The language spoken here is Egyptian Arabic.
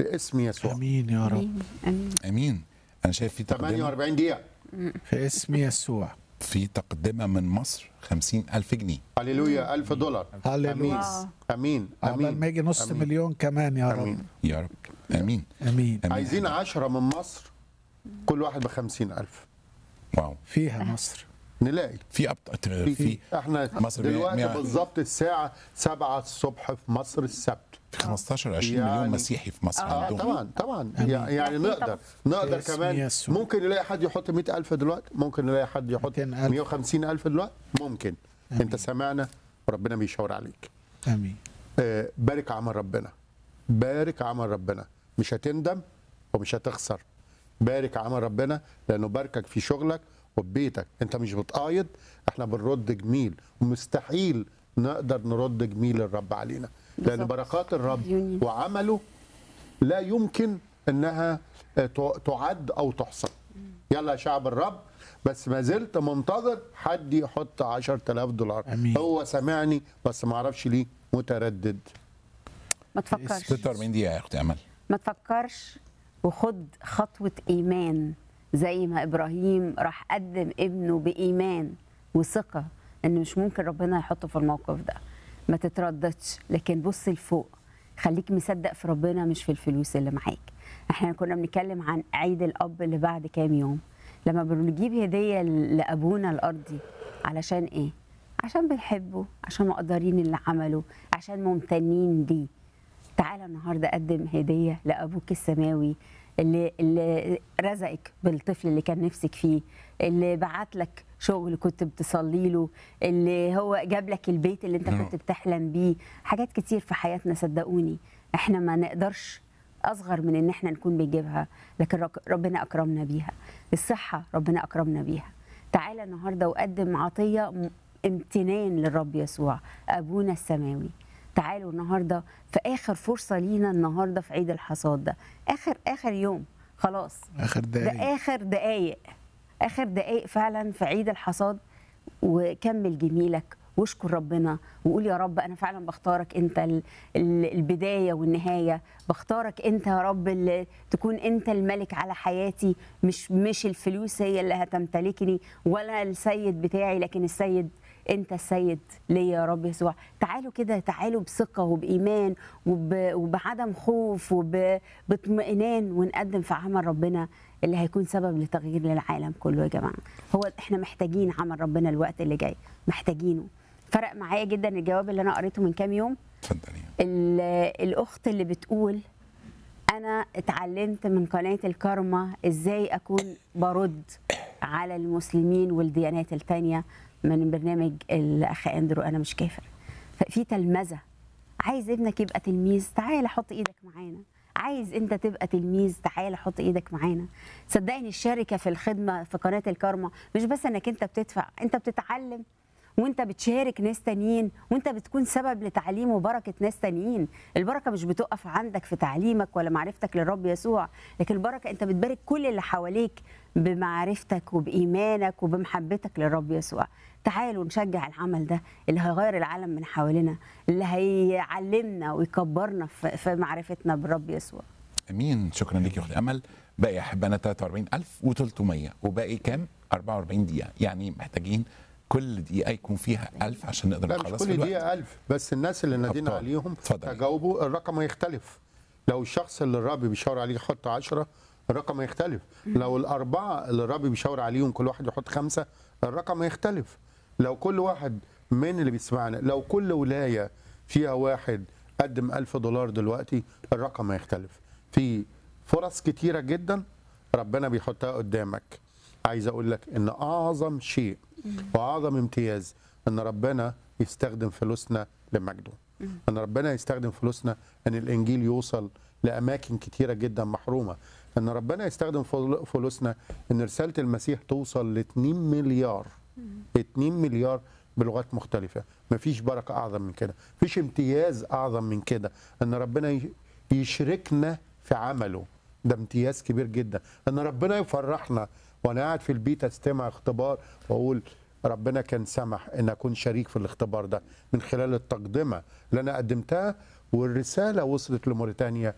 باسم يسوع امين يا رب امين امين امين انا شايف في تقدمه 48 دقيقه في اسم يسوع في تقدمه من مصر خمسين ألف جنيه هللويا 1000 دولار هللويا. امين واو. امين عقبال ما امين يجي نص أمين. مليون كمان يا رب امين يا رب امين امين امين عايزين 10 من مصر كل واحد ب 50000 واو فيها مصر نلاقي في أبط... في في احنا مصر مية- دلوقتي مية- بالظبط الساعه 7 الصبح في مصر السبت في 15 20 يعني- مليون مسيحي في مصر اه عندهم طبعا طبعا أمين. يع- يعني أكيد نقدر طبعاً. نقدر باسم كمان يسوع. ممكن نلاقي حد يحط 100000 دلوقتي ممكن نلاقي حد يحط 200,000. 150000 دلوقتي ممكن أمين. انت سمعنا وربنا بيشاور عليك امين آه، بارك عمل ربنا بارك عمل ربنا مش هتندم ومش هتخسر بارك عمل ربنا لانه باركك في شغلك وفي بيتك انت مش بتقايض احنا بنرد جميل ومستحيل نقدر نرد جميل الرب علينا لان بالظبط. بركات الرب يونين. وعمله لا يمكن انها آه، ت- تعد او تحصى يلا يا شعب الرب بس ما زلت منتظر حد يحط 10000 دولار أمين. هو سمعني بس ما اعرفش ليه متردد ما تفكرش 46 دقيقه يا اختي امل ما تفكرش وخد خطوة إيمان زي ما إبراهيم راح قدم ابنه بإيمان وثقة إن مش ممكن ربنا يحطه في الموقف ده ما تترددش لكن بص لفوق خليك مصدق في ربنا مش في الفلوس اللي معاك احنا كنا بنتكلم عن عيد الأب اللي بعد كام يوم لما بنجيب هدية لأبونا الأرضي علشان إيه؟ عشان بنحبه عشان مقدرين اللي عمله عشان ممتنين ليه تعالى النهارده قدم هديه لابوك السماوي اللي اللي رزقك بالطفل اللي كان نفسك فيه اللي بعت لك شغل كنت بتصلي له اللي هو جاب لك البيت اللي انت نعم. كنت بتحلم بيه حاجات كتير في حياتنا صدقوني احنا ما نقدرش اصغر من ان احنا نكون بنجيبها لكن رك- ربنا اكرمنا بيها الصحه ربنا اكرمنا بيها تعالى النهارده وقدم عطيه م- امتنان للرب يسوع ابونا السماوي تعالوا النهارده في اخر فرصه لينا النهارده في عيد الحصاد ده اخر اخر يوم خلاص اخر ده دقايق اخر دقايق اخر دقايق فعلا في عيد الحصاد وكمل جميلك واشكر ربنا وقول يا رب انا فعلا بختارك انت ال- ال- البدايه والنهايه بختارك انت يا رب اللي تكون انت الملك على حياتي مش مش الفلوس هي اللي هتمتلكني ولا السيد بتاعي لكن السيد انت السيد ليا يا رب يسوع تعالوا كده تعالوا بثقه وبايمان وب... وبعدم خوف وباطمئنان ونقدم في عمل ربنا اللي هيكون سبب لتغيير للعالم كله يا جماعه هو احنا محتاجين عمل ربنا الوقت اللي جاي محتاجينه فرق معايا جدا الجواب اللي انا قريته من كام يوم اتفضلي ال- الاخت اللي بتقول انا اتعلمت من قناه الكارما ازاي اكون برد على المسلمين والديانات التانية من برنامج الاخ اندرو انا مش كافر ففي تلمذه عايز ابنك يبقى تلميذ تعال حط ايدك معانا عايز انت تبقى تلميذ تعال حط ايدك معانا صدقني الشركه في الخدمه في قناه الكارما مش بس انك انت بتدفع انت بتتعلم وانت بتشارك ناس تانيين وانت بتكون سبب لتعليم وبركه ناس تانيين البركه مش بتقف عندك في تعليمك ولا معرفتك للرب يسوع لكن البركه انت بتبارك كل اللي حواليك بمعرفتك وبايمانك وبمحبتك للرب يسوع تعالوا نشجع العمل ده اللي هيغير العالم من حوالينا اللي هيعلمنا ويكبرنا في في معرفتنا بالرب يسوع امين شكرا لك يا اختي امل باقي يا احبائنا 43300 وباقي كام 44 دقيقه يعني محتاجين كل دقيقه يكون فيها 1000 عشان نقدر لا مش نخلص في كل الوقت دقيقة ألف بس الناس اللي نادينا أبطال. عليهم اتفضل. تجاوبوا الرقم هيختلف لو الشخص اللي الرب بيشاور عليه يحط 10 الرقم هيختلف لو الأربعة اللي الرب بيشاور عليهم كل واحد يحط خمسة الرقم هيختلف لو كل واحد من اللي بيسمعنا لو كل ولاية فيها واحد قدم ألف دولار دلوقتي الرقم هيختلف في فرص كتيرة جدا ربنا بيحطها قدامك عايز اقول لك ان اعظم شيء واعظم امتياز ان ربنا يستخدم فلوسنا لمجده ان ربنا يستخدم فلوسنا ان الانجيل يوصل لاماكن كتيره جدا محرومه ان ربنا يستخدم فل- فلوسنا ان رساله المسيح توصل ل 2 مليار 2 مليار بلغات مختلفه مفيش بركه اعظم من كده مفيش امتياز اعظم من كده ان ربنا ي- يشركنا في عمله ده امتياز كبير جدا ان ربنا يفرحنا وانا قاعد في البيت استمع اختبار واقول ربنا كان سمح ان اكون شريك في الاختبار ده من خلال التقدمه اللي انا قدمتها والرساله وصلت لموريتانيا